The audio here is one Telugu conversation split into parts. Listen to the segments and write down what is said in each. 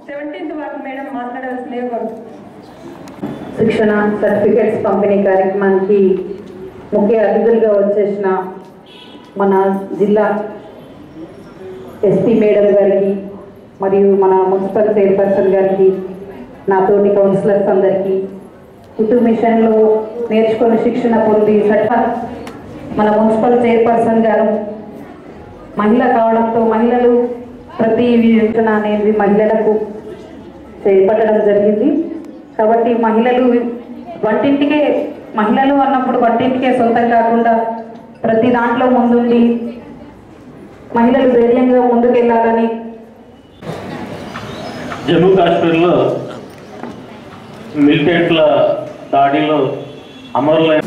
సెవెంటీన్త్ వార్డు మేడం మాట్లాడాల్సిందే కోరుతున్నాను శిక్షణ సర్టిఫికెట్స్ పంపిణీ కార్యక్రమానికి ముఖ్య అతిథులుగా వచ్చేసిన మన జిల్లా ఎస్పీ మేడం గారికి మరియు మన మున్సిపల్ చైర్పర్సన్ గారికి నాతోటి కౌన్సిలర్స్ అందరికీ ఇటు మిషన్లో నేర్చుకొని శిక్షణ పొంది సట్ట మన మున్సిపల్ చైర్పర్సన్ గారు మహిళ కావడంతో మహిళలు ప్రతి విషణ అనేది మహిళలకు చేపట్టడం జరిగింది కాబట్టి మహిళలు వంటింటికే మహిళలు అన్నప్పుడు వంటింటికే సొంతం కాకుండా ప్రతి దాంట్లో ముందుండి మహిళలు ధైర్యంగా ముందుకెళ్ళాలని జమ్మూ కాశ్మీర్లో మిలిటెంట్ల దాడిలో అమరులైన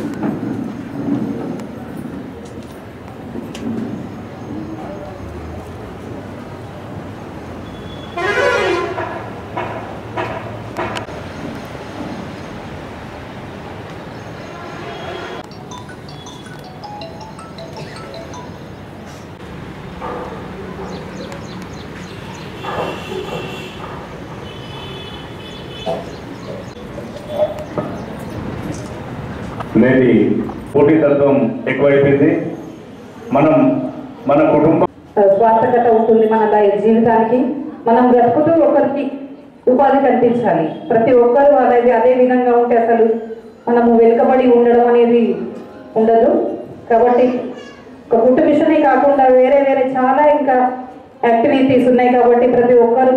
నేటి పోటీతత్వం ఎక్కువైపోయింది మనం మన కుటుంబం స్వార్థకత ఉంటుంది మన లై- జీవితానికి మనం బ్రతుకుతూ ఒకరికి ఉపాధి కల్పించాలి ప్రతి ఒక్కరూ అనేది అదే విధంగా ఉంటే అసలు మనము వెనుకబడి ఉండడం అనేది ఉండదు కాబట్టి ఒక కుట్టు మిషనే కాకుండా వేరే వేరే చాలా ఇంకా యాక్టివిటీస్ ఉన్నాయి కాబట్టి ప్రతి ఒక్కరూ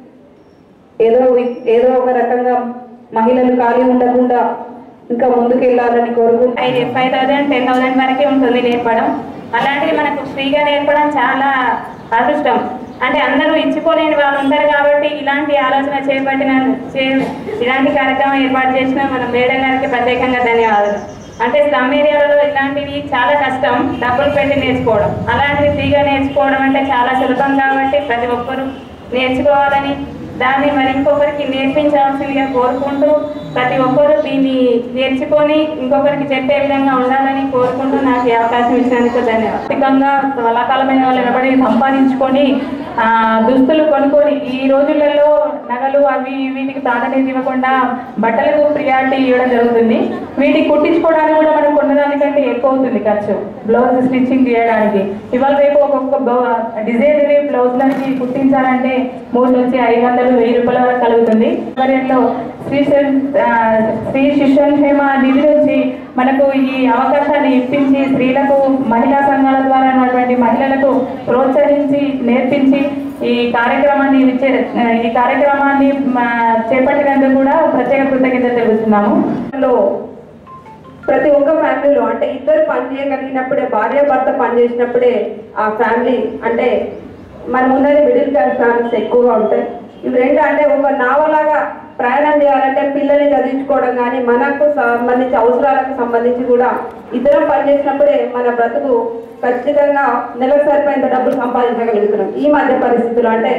ఏదో వి- ఏదో ఒక రకంగా మహిళలు ఖాళీ ఉండకుండా ఇంకా ముందుకెళ్ళాలని కోరుకుంటున్నాను ఐదు ఫైవ్ థౌసండ్ టెన్ థౌసండ్ వరకే ఉంటుంది నేర్పడం అలాంటిది మనకు ఫ్రీగా నేర్పడం చాలా అదృష్టం అంటే అందరూ ఇచ్చుకోలేని వాళ్ళు ఉంటారు కాబట్టి ఇలాంటి ఆలోచన చేపట్టిన చే- ఇలాంటి కార్యక్రమం ఏర్పాటు చేసిన మన మేడం గారికి ప్రత్యేకంగా ధన్యవాదాలు అంటే స్లమ్ ఏరియాలలో ఇలాంటివి చాలా కష్టం డబ్బులు పెట్టి నేర్చుకోవడం అలాంటివి ఫ్రీగా నేర్చుకోవడం అంటే చాలా సులభం కాబట్టి ప్రతి ఒక్కరూ నేర్చుకోవాలని దాన్ని మరి ఇంకొకరికి నేర్పించాల్సిందిగా కోరుకుంటూ ప్రతి ఒక్కరూ దీన్ని నేర్చుకొని ఇంకొకరికి చెప్పే విధంగా ఉండాలని కోరుకుంటూ నాకు ఈ అవకాశం ఇచ్చినందుకు ధన్యవాదాలు ఆర్థికంగా కళాకాలమైన వాళ్ళు నిలబడి సంపాదించుకొని ఆ, దుస్తులు కొనుక్కొని ఈ రోజులలో నగలు అవి వీటికి ప్రాధాన్యత ఇవ్వకుండా బట్టలకు ప్రియారిటీ ఇవ్వడం జరుగుతుంది వీటికి కుట్టించుకోవడానికి కూడా మనం కొన్నదానికంటే ఎక్కువ అవుతుంది ఖర్చు బ్లౌజ్ స్టిచ్చింగ్ చేయడానికి ఇవాళ రేపు ఒక్కొక్క డిజైనరీ బ్లౌజ్లకి కుట్టించాలంటే మూడు నుంచి ఐదు వందలు వెయ్యి రూపాయల వరకు కలుగుతుంది ఆధ్వర్యంలో శ్రీ శం- ఆ, శ్రీ శిశు హేమ నిధి నుంచి మనకు ఈ అవకాశాన్ని ఇప్పించి స్త్రీలకు మహిళా సంఘాల ద్వారా ఉన్నటువంటి మహిళలకు ప్రోత్సహించి నేర్పించి ఈ కార్యక్రమాన్ని విచ్చే- ఈ కార్యక్రమాన్ని మా, చేపట్టినందుకు కూడా ప్రత్యేక కృతజ్ఞత తెలుపుతున్నాము లో ప్రతి ఒక్క ఫ్యామిలీలో అంటే ఇద్దరు పని చేయగలిగినప్పుడే భార్య భర్త పని చేసినప్పుడే ఆ ఫ్యామిలీ అంటే మన ఉన్నది మిడిల్ క్లాస్ ఫ్యామిలీస్ ఎక్కువగా ఉంటాయి ఇవి రెండు అంటే ఒక నావలాగా ప్రయాణం చేయాలంటే పిల్లల్ని చదివించుకోవడం కానీ మనకు సంబంధించి అవసరాలకు సంబంధించి కూడా ఇద్దరం పని చేసినప్పుడే మన బ్రతుకు ఖచ్చితంగా నెలకు సరిపోయేంత డబ్బులు సంపాదించగలుగుతున్నాం ఈ మధ్య పరిస్థితులు అంటే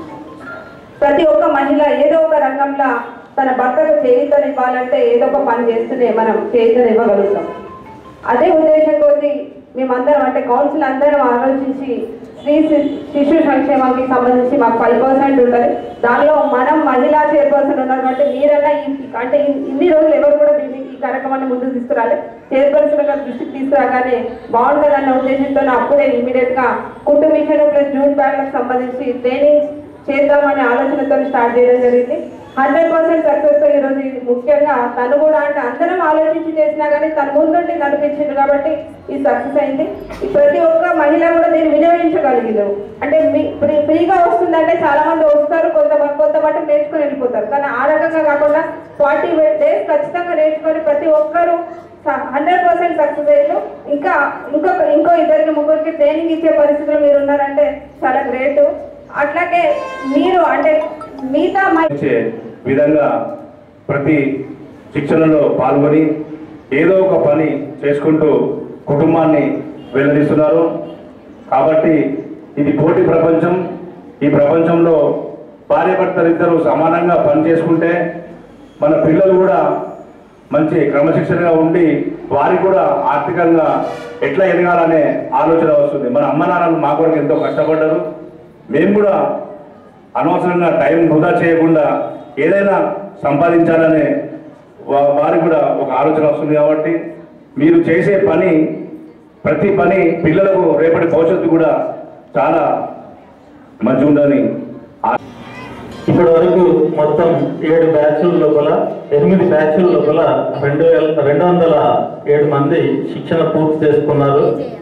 ప్రతి ఒక్క మహిళ ఏదో ఒక రంగంలో తన భర్తకు చేయితనివ్వాలంటే ఏదో ఒక పని చేస్తూనే మనం చేయితనివ్వగలుగుతాం అదే ఉద్దేశం కొద్దీ మేమందరం అంటే కౌన్సిల్ అందరం ఆలోచించి స్త్రీ శి- శిశు సంక్షేమానికి సంబంధించి మాకు ఫైవ్ పర్సెంట్ ఉంటుంది దానిలో మనం మహిళా చైర్పర్సన్ ఉన్నారు కాబట్టి మీరన్నా ఈ అంటే ఇన్- ఇన్ని రోజులు ఎవరు కూడా దీన్ని ఈ కార్యక్రమాన్ని ముందుకు తీసుకురాలి చైర్పర్సన్ గారి దృష్టికి తీసుకురాగానే బాగుంటుందన్న ఉద్దేశంతో అప్పుడే ఇమీడియట్ గా కుటుంబ మిషన్ ప్లస్ జూన్ బ్యాగ్లకు సంబంధించి ట్రైనింగ్ చేద్దామనే ఆలోచనతో స్టార్ట్ చేయడం జరిగింది హండ్రెడ్ పర్సెంట్ సక్సెస్ తో ఈరోజు ఇది ముఖ్యంగా తను కూడా అంటే అందరం ఆలోచించి చేసినా కానీ తన ముందుండి నడిపించింది కాబట్టి ఇది సక్సెస్ అయింది ఈ ప్రతి ఒక్క మహిళ కూడా దీన్ని వినియోగించగలిగారు అంటే మీ ఫ్రీ- ఫ్రీగా వస్తుందంటే చాలా మంది వస్తారు కొంత కొంత మటుకు నేర్చుకొని వెళ్ళిపోతారు కానీ ఆ రకంగా కాకుండా ఫార్టీ డేస్ ఖచ్చితంగా నేర్చుకొని ప్రతి ఒక్కరూ హండ్రెడ్ పర్సెంట్ సక్సెస్ అయ్యారు ఇంకా ఇంకొక ఇంకో ఇద్దరికి ముగ్గురికి ట్రైనింగ్ ఇచ్చే పరిస్థితులు మీరు ఉన్నారంటే చాలా గ్రేట్ అట్లాగే మీరు అంటే మిగతా మహి- ఇచ్చే విధంగా ప్రతి శిక్షణలో పాల్గొని ఏదో ఒక పని చేసుకుంటూ కుటుంబాన్ని వెల్లడిస్తున్నారు కాబట్టి ఇది పోటీ ప్రపంచం ఈ ప్రపంచంలో భార్యాభర్తలు ఇద్దరు సమానంగా పని చేసుకుంటే మన పిల్లలు కూడా మంచి క్రమశిక్షణగా ఉండి వారికి కూడా ఆర్థికంగా ఎట్లా ఎదగాలనే ఆలోచన వస్తుంది మన అమ్మ నాన్నలు మా కొరకు ఎంతో కష్టపడ్డారు మేము కూడా అనవసరంగా టైం వృధా చేయకుండా ఏదైనా సంపాదించాలనే వా- వారికి కూడా ఒక ఆలోచన వస్తుంది కాబట్టి మీరు చేసే పని ప్రతి పని పిల్లలకు రేపటి భవిష్యత్తు కూడా చాలా మంచిగా ఉందని ఆ- ఇప్పటి వరకు మొత్తం ఏడు బ్యాచ్ల లోపల ఎనిమిది బ్యాచ్ల లోపల రెండు వేల రెండు వందల ఏడు మంది శిక్షణ పూర్తి చేసుకున్నారు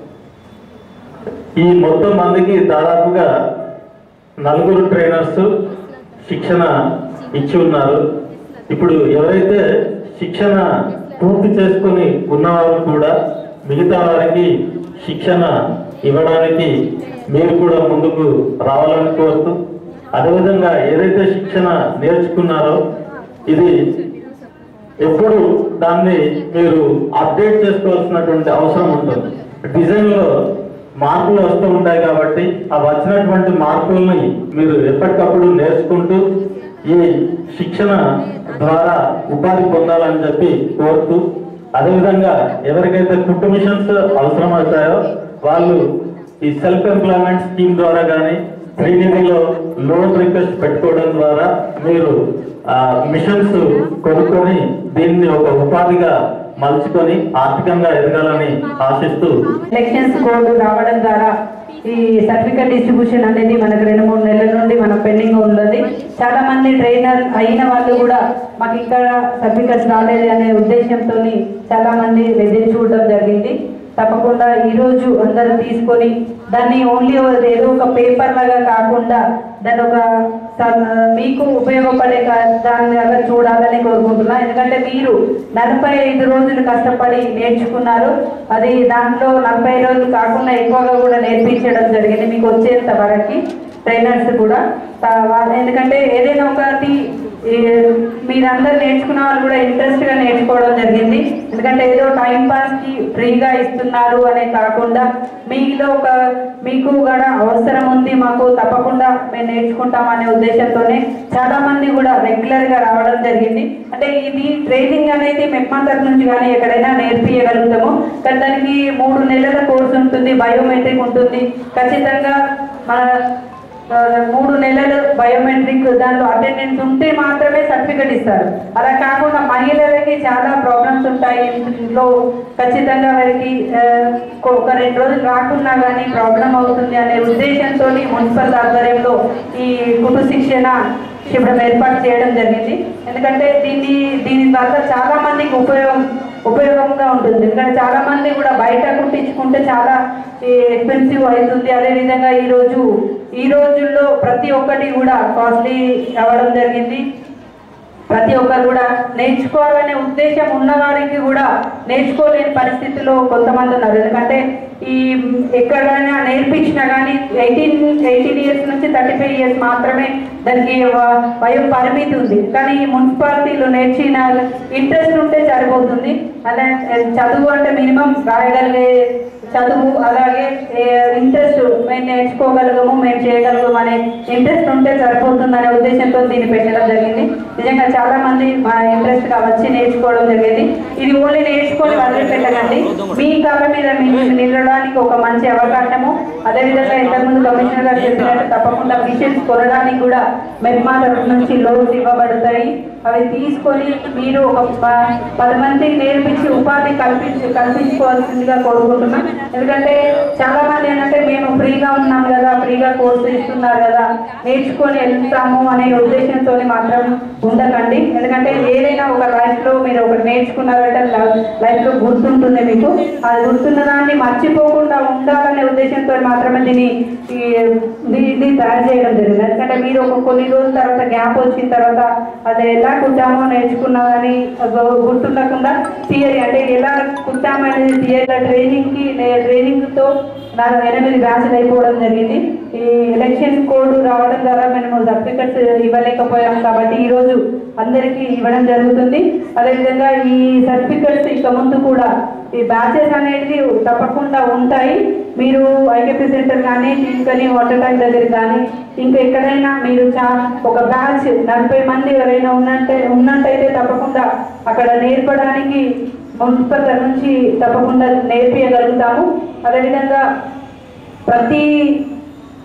ఈ మొత్తం మందికి దాదాపుగా నలుగురు ట్రైనర్స్ శిక్షణ ఇచ్చి ఉన్నారు ఇప్పుడు ఎవరైతే శిక్షణ పూర్తి చేసుకొని ఉన్నవారు కూడా మిగతా వారికి శిక్షణ ఇవ్వడానికి మీరు కూడా ముందుకు రావాలని కోరుతూ అదేవిధంగా ఏదైతే శిక్షణ నేర్చుకున్నారో ఇది ఎప్పుడు దాన్ని మీరు అప్డేట్ చేసుకోవాల్సినటువంటి అవసరం ఉంటుంది డిజైన్ లో మార్పులు వస్తూ ఉంటాయి కాబట్టి ఆ వచ్చినటువంటి మార్పుల్ని మీరు ఎప్పటికప్పుడు నేర్చుకుంటూ ఈ శిక్షణ ద్వారా ఉపాధి పొందాలని చెప్పి కోరుతూ అదేవిధంగా ఎవరికైతే కుట్టు మిషన్స్ అవసరం అవుతాయో వాళ్ళు ఈ సెల్ఫ్ ఎంప్లాయ్మెంట్ స్కీమ్ ద్వారా కానీ శ్రీనిధిలో లోన్ రిక్వెస్ట్ పెట్టుకోవడం ద్వారా మీరు ఆ, మిషన్స్ కొనుక్కొని దీన్ని ఒక ఉపాధిగా మలుచుకొని ఆర్థికంగా ఎదగాలని ఆశిస్తూ ఎలక్షన్స్ కోడ్ రావడం ద్వారా ఈ సర్టిఫికెట్ డిస్ట్రిబ్యూషన్ అనేది మనకు రెండు మూడు నెలల నుండి మన పెండింగ్ ఉన్నది చాలా మంది ట్రైనర్ అయిన వాళ్ళు కూడా మాకు ఇక్కడ సర్టిఫికెట్స్ రాలేదు అనే ఉద్దేశంతో చాలా మంది ఎదురు చూడడం జరిగింది తప్పకుండా ఈ రోజు అందరూ తీసుకొని దాన్ని ఓన్లీ ఏదో ఒక పేపర్ లాగా కాకుండా దాన్ని ఒక స- మీకు ఉపయోగపడే కా- దాన్ని లాగా చూడాలని కోరుకుంటున్నా ఎందుకంటే మీరు నలభై ఐదు రోజులు కష్టపడి నేర్చుకున్నారు అది దాంట్లో నలభై రోజులు కాకుండా ఎక్కువగా కూడా నేర్పించడం జరిగింది మీకు వచ్చేంత వరకు ట్రైనర్స్ కూడా తా- వాళ్ళ- ఎందుకంటే ఏదైనా ఒకటి ఈ మీరందరూ నేర్చుకున్న వాళ్ళు కూడా ఇంట్రెస్ట్ గా నేర్చుకోవడం జరిగింది ఎందుకంటే ఏదో టైం పాస్ కి ఫ్రీగా ఇస్తున్నారు అనే కాకుండా మీలో ఒక మీకు కూడా అవసరం ఉంది మాకు తప్పకుండా మేము నేర్చుకుంటాం అనే ఉద్దేశంతోనే చాలా మంది కూడా రెగ్యులర్ గా రావడం జరిగింది అంటే ఇది ట్రైనింగ్ అనేది మెప్మా తరఫు నుంచి కానీ ఎక్కడైనా నేర్పించగలుగుతాము కానీ దానికి మూడు నెలల కోర్సు ఉంటుంది బయోమెట్రిక్ ఉంటుంది ఖచ్చితంగా మన ఆ, మూడు నెలలు బయోమెట్రిక్ దాంట్లో అటెండెన్స్ ఉంటే మాత్రమే సర్టిఫికెట్ ఇస్తారు అలా కాకుండా మహిళలకి చాలా ప్రాబ్లమ్స్ ఉంటాయి ఇంట్లో ఖచ్చితంగా వారికి ఆ, ఒక రెండు రోజులు రాకున్నా కానీ ప్రాబ్లం అవుతుంది అనే ఉద్దేశంతో మున్సిపల్ ఆధ్వర్యంలో ఈ కుటు శిక్షణ శిబిరం ఏర్పాటు చేయడం జరిగింది ఎందుకంటే దీన్ని దీని వల్ల చాలా మందికి ఉపయోగం ఉపయోగంగా ఉంటుంది ఎందుకంటే చాలా మంది కూడా బయట కుట్టించుకుంటే చాలా ఎక్స్పెన్సివ్ అవుతుంది అదేవిధంగా ఈ రోజు ఈ రోజుల్లో ప్రతి ఒక్కటి కూడా కాస్ట్లీ అవ్వడం జరిగింది ప్రతి ఒక్కరు కూడా నేర్చుకోవాలనే ఉద్దేశం ఉన్నవారికి కూడా నేర్చుకోలేని పరిస్థితిలో కొంతమంది ఉన్నారు ఎందుకంటే ఈ ఎక్కడైనా నేర్పించినా కానీ ఎయిటీన్ ఎయిటీన్ ఇయర్స్ నుంచి థర్టీ ఫైవ్ ఇయర్స్ మాత్రమే దానికి వ- వయో పరిమితి ఉంది కానీ ఈ మున్సిపాలిటీలో నేర్చిన ఇంట్రెస్ట్ ఉంటే సరిపోతుంది అదే చదువు అంటే మినిమం రాయగలిగే చదువు అలాగే ఇంట్రెస్ట్ మేము నేర్చుకోగలగము మేము చేయగలగము అనే ఇంట్రెస్ట్ ఉంటే సరిపోతుంది అనే ఉద్దేశంతో దీన్ని పెట్టడం జరిగింది నిజంగా చాలా మంది మా ఇంట్రెస్ట్ గా వచ్చి నేర్చుకోవడం జరిగింది ఇది ఓన్లీ నేర్చుకొని వదిలిపెట్టకండి మీ కాళ్ళ మీద మీరు నిలవడానికి ఒక మంచి అవకాశము అదేవిధంగా ఇంతకుముందు కమిషనర్ గారు చెప్పినట్టు తప్పకుండా మిషన్స్ కొనడానికి కూడా మెర్మా తరఫు నుంచి లోన్స్ ఇవ్వబడతాయి అవి తీసుకొని మీరు ఒక ప- పది మందికి నేర్పించి ఉపాధి కల్పించి కల్పించుకోవాల్సిందిగా కోరుకుంటున్నాం ఎందుకంటే చాలా మంది ఏంటంటే మేము ఫ్రీగా ఉన్నాం కదా ఫ్రీగా కోర్సు ఇస్తున్నారు కదా నేర్చుకొని వెళ్తాము అనే ఉద్దేశంతో మాత్రం ఉండకండి ఎందుకంటే ఏదైనా ఒక లైఫ్ లో మీరు ఒకటి నేర్చుకున్నారంటే లైఫ్ లో గుర్తుంటుంది మీకు అది గుర్తున్న దాన్ని మర్చిపోకుండా ఉండాలనే ఉద్దేశంతో మాత్రమే దీన్ని ఈ దీన్ని తయారు చేయడం జరిగింది ఎందుకంటే మీరు ఒక కొన్ని రోజుల తర్వాత గ్యాప్ వచ్చిన తర్వాత అది ఎలా కుట్టామో నేర్చుకున్నామని గు- గుర్తుండకుండా థియరీ అంటే ఎలా కుట్టామనేది థియరీ ట్రైనింగ్ కి ట్రైనింగ్ తో నాకు ఎనిమిది బ్యాచ్లు అయిపోవడం జరిగింది ఈ ఎలక్షన్ కోడ్ రావడం ద్వారా మేము సర్టిఫికెట్స్ ఇవ్వలేకపోయాం కాబట్టి ఈ రోజు అందరికీ ఇవ్వడం జరుగుతుంది అదేవిధంగా ఈ సర్టిఫికెట్స్ ఇక ముందు కూడా ఈ బ్యాచెస్ అనేది తప్పకుండా ఉంటాయి మీరు ఐకేపీ సెంటర్ కానీ తీసుకొని వాటర్ ట్యాంక్ దగ్గర కానీ ఇంకా ఎక్కడైనా మీరు చా ఒక బ్యాచ్ నలభై మంది ఎవరైనా ఉన్నట్టే ఉన్నట్టయితే తప్పకుండా అక్కడ నేర్పడానికి మున్సిపల్ తరఫు నుంచి తప్పకుండా నేర్పించగలుగుతాము అదేవిధంగా ప్రతి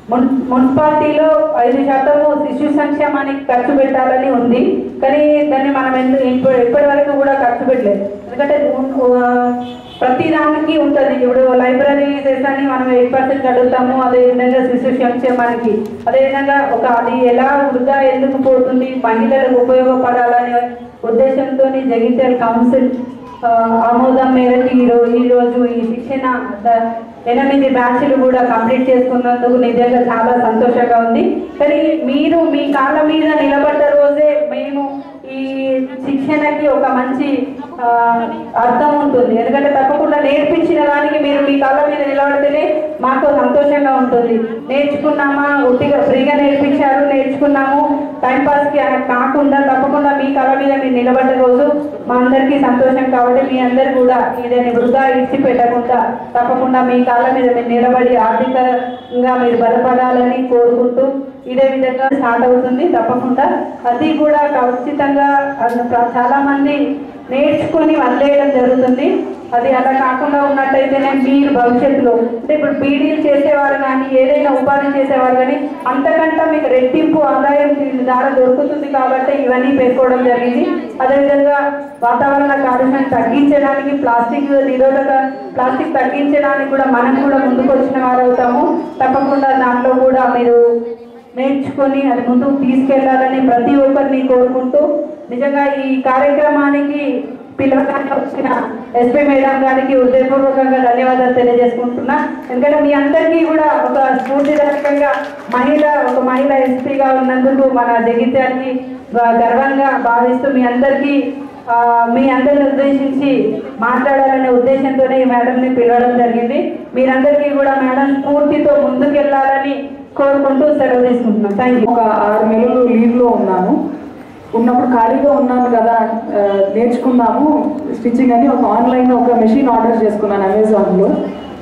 మున్ మున్సిపాలిటీలో ఐదు శాతము శిశు సంక్షేమానికి ఖర్చు పెట్టాలని ఉంది కానీ దాన్ని మనం ఎందు ఇప్పుడు ఇప్పటి వరకు కూడా ఖర్చు పెట్టలేదు ఎందుకంటే ఉన్- ఆ, ప్రతి దానికి ఉంటుంది ఇప్పుడు లైబ్రరీ అని మనం ఎయిట్ పర్సెంట్ అడుగుతాము అదేవిధంగా శిశు సంక్షేమానికి అదేవిధంగా ఒక అది ఎలా వృధా ఎందుకు పోతుంది మహిళలకు ఉపయోగపడాలనే ఉద్దేశంతో జగిత్యాల కౌన్సిల్ ఆ, ఆమోదం మేరకు ఈ రోజు ఈ రోజు ఈ శిక్షణ ద- ఎనిమిది బ్యాచ్లు కూడా కంప్లీట్ చేసుకున్నందుకు నిజంగా చాలా సంతోషంగా ఉంది కానీ మీరు మీ కాళ్ళ మీద నిలబడ్డ రోజే మేము ఈ శిక్షణకి ఒక మంచి ఆ, అర్థం ఉంటుంది ఎందుకంటే తప్పకుండా నేర్పించిన దానికి మీరు మీ కాళ్ళ మీద నిలబడితేనే మాకు సంతోషంగా ఉంటుంది నేర్చుకున్నామా ఉట్టిగా ఫ్రీగా నేర్పించారు నేర్చుకున్నాము టైం పాస్కి అలా కాకుండా తప్పకుండా మీ కాళ్ళ మీద మీరు నిలబడ్డ రోజు మా అందరికీ సంతోషం కాబట్టి మీ అందరు కూడా ఇదని వృధా ఇచ్చిపెట్టకుండా తప్పకుండా మీ కాళ్ళ మీద మీరు నిలబడి ఆర్థికంగా మీరు బలపడాలని కోరుకుంటూ ఇదే విధంగా స్టార్ట్ అవుతుంది తప్పకుండా అది కూడా ఖచ్చితంగా అది ప్ర- చాలా మంది నేర్చుకొని వదిలేయడం జరుగుతుంది అది అలా కాకుండా ఉన్నట్టయితేనే మీరు భవిష్యత్తులో అంటే ఇప్పుడు బీడీలు చేసేవారు కానీ ఏదైనా ఉపాధి చేసేవారు కానీ అంతకంటే మీకు రెట్టింపు ఆదాయం దీని ద్వారా దొరుకుతుంది కాబట్టి ఇవన్నీ పేర్కోవడం జరిగింది అదేవిధంగా వాతావరణ కాలుష్యం తగ్గించడానికి ప్లాస్టిక్ నిరోధక ప్లాస్టిక్ తగ్గించడానికి కూడా మనం కూడా ముందుకు వచ్చిన వారు అవుతాము తప్పకుండా దాంట్లో కూడా మీరు నేర్చుకొని అది ముందుకు తీసుకెళ్లాలని ప్రతి ఒక్కరిని కోరుకుంటూ నిజంగా ఈ కార్యక్రమానికి పిలవడానికి వచ్చిన ఎస్పీ మేడం గారికి హృదయపూర్వకంగా ధన్యవాదాలు తెలియజేసుకుంటున్నా ఎందుకంటే మీ అందరికీ కూడా ఒక స్ఫూర్తిదాయకంగా మహిళ ఒక మహిళ ఎస్పీగా ఉన్నందుకు మన జగిత్యానికి గ- గర్వంగా భావిస్తూ మీ అందరికీ ఆ, మీ అందరిని ఉద్దేశించి మాట్లాడాలనే ఉద్దేశంతోనే ఈ మేడంని పిలవడం జరిగింది మీరందరికీ కూడా మేడం స్ఫూర్తితో ముందుకెళ్లాలని కోరుకుంటూ సెలవు తీసుకుంటున్నాం థ్యాంక్ యూ ఒక ఆరు నెలలు లీవ్లో ఉన్నాను ఉన్నప్పుడు ఖాళీగా ఉన్నాను కదా ఆ, నేర్చుకుందాము స్టిచ్చింగ్ అని ఒక ఆన్లైన్ ఒక మెషిన్ ఆర్డర్ చేసుకున్నాను అమెజాన్లో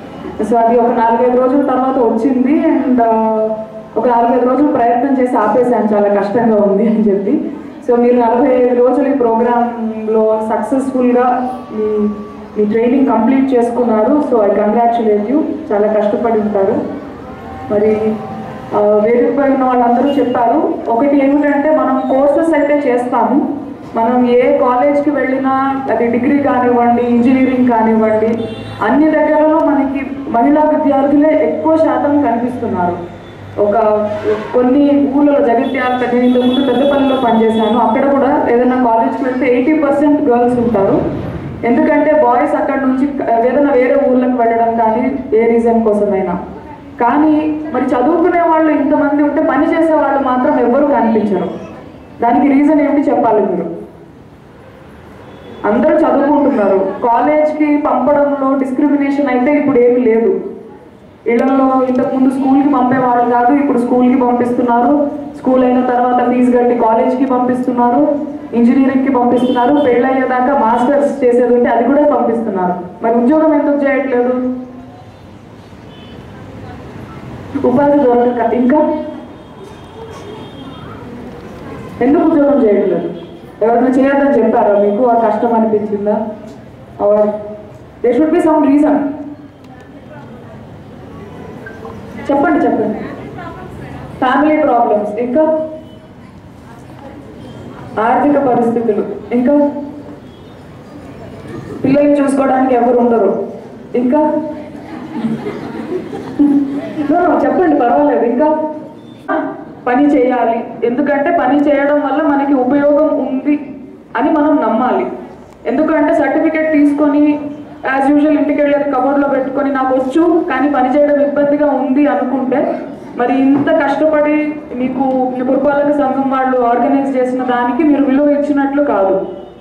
సో అది ఒక నాలుగైదు రోజుల తర్వాత వచ్చింది అండ్ ఒక నాలుగైదు రోజులు ప్రయత్నం చేసి ఆపేసాను చాలా కష్టంగా ఉంది అని చెప్పి సో మీరు నలభై ఐదు రోజులు ఈ ప్రోగ్రాంలో సక్సెస్ఫుల్గా మీ మీ ట్రైనింగ్ కంప్లీట్ చేసుకున్నారు సో ఐ కంగ్రాచులేట్ యూ చాలా కష్టపడి ఉంటారు మరి ఆ, వేదిక పై ఉన్న వాళ్ళందరూ చెప్పారు ఒకటి ఏమిటంటే మనం కోర్సెస్ అయితే చేస్తాము మనం ఏ కాలేజ్కి వెళ్ళినా అది డిగ్రీ కానివ్వండి ఇంజనీరింగ్ కానివ్వండి అన్ని దగ్గరలో మనకి మహిళా విద్యార్థులే ఎక్కువ శాతం కనిపిస్తున్నారు ఒక కొన్ని ఊళ్ళలో జగిత్యాల నేను ఇంతకుముందు పెద్దపల్లిలో పనిచేశాను అక్కడ కూడా ఏదైనా కాలేజ్కి వెళ్తే ఎయిటీ పర్సెంట్ గర్ల్స్ ఉంటారు ఎందుకంటే బాయ్స్ అక్కడ నుంచి ఏదైనా వేరే ఊళ్ళకి వెళ్ళడం కానీ ఏ రీజన్ కోసమైనా కానీ మరి చదువుకునే వాళ్ళు ఇంతమంది ఉంటే పని చేసే వాళ్ళు మాత్రం ఎవరు కనిపించరు దానికి రీజన్ ఏమిటి చెప్పాలి మీరు అందరూ చదువుకుంటున్నారు కాలేజ్కి పంపడంలో డిస్క్రిమినేషన్ అయితే ఇప్పుడు ఏమీ లేదు ఇళ్లలో ఇంతకుముందు స్కూల్కి పంపేవాళ్ళు కాదు ఇప్పుడు స్కూల్కి పంపిస్తున్నారు స్కూల్ అయిన తర్వాత ఫీజు కట్టి కాలేజ్కి పంపిస్తున్నారు ఇంజనీరింగ్కి పంపిస్తున్నారు పెళ్ళయ్యేదాకా మాస్టర్స్ చేసేది ఉంటే అది కూడా పంపిస్తున్నారు మరి ఉద్యోగం ఎందుకు చేయట్లేదు ఉపాధి దొరకక ఇంకా ఎందుకు ఉద్యోగం చేయట్లేదు ఎవరైనా చేయొద్దని చెప్పారా మీకు ఆ కష్టం అనిపించిందా or they should be some reason చెప్పండి చెప్పండి ఫ్యామిలీ ప్రాబ్లమ్స్ ఇంకా ఆర్థిక పరిస్థితులు ఇంకా పిల్లల్ని చూసుకోవడానికి ఎవరు ఉండరు ఇంకా No, no, చెప్పండి పర్వాలేదు ఇంకా పని చేయాలి ఎందుకంటే పని చేయడం వల్ల మనకి ఉపయోగం ఉంది అని మనం నమ్మాలి ఎందుకంటే సర్టిఫికేట్ తీసుకొని యాజ్ యూజువల్ ఇంటికి వెళ్ళి అది కబోర్డ్లో పెట్టుకొని నాకు వచ్చు కానీ పని చేయడం ఇబ్బందిగా ఉంది అనుకుంటే మరి ఇంత కష్టపడి మీకు మీ పురపాలక సంఘం వాళ్ళు ఆర్గనైజ్ చేసిన దానికి మీరు విలువ ఇచ్చినట్లు కాదు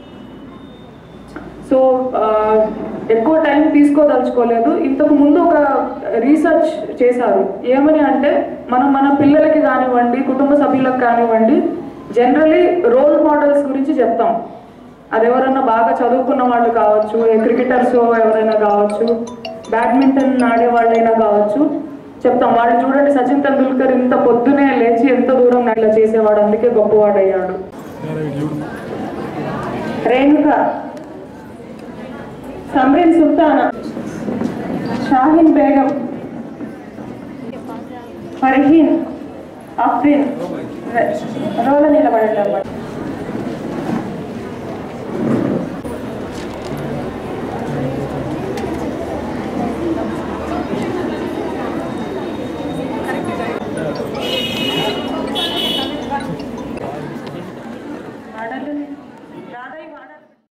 సో ఆ, ఎక్కువ టైం తీసుకోదలుచుకోలేదు ఇంతకు ముందు ఒక రీసెర్చ్ చేశారు ఏమని అంటే మనం మన పిల్లలకి కానివ్వండి కుటుంబ సభ్యులకు కానివ్వండి జనరలీ రోల్ మోడల్స్ గురించి చెప్తాం అది ఎవరైనా బాగా చదువుకున్న వాళ్ళు కావచ్చు ఏ క్రికెటర్స్ ఎవరైనా కావచ్చు బ్యాడ్మింటన్ ఆడే వాళ్ళైనా కావచ్చు చెప్తాం వాళ్ళు చూడండి సచిన్ తెండూల్కర్ ఇంత పొద్దునే లేచి ఎంత దూరం ఇలా చేసేవాడు అందుకే గొప్పవాడయ్యాడు రేణుక సమ్రిన్ సుల్తానా షాహిన్ బేగం ఫర్హీన్ అఫ్రీన్ రోల నిలబడండి అన్నమాట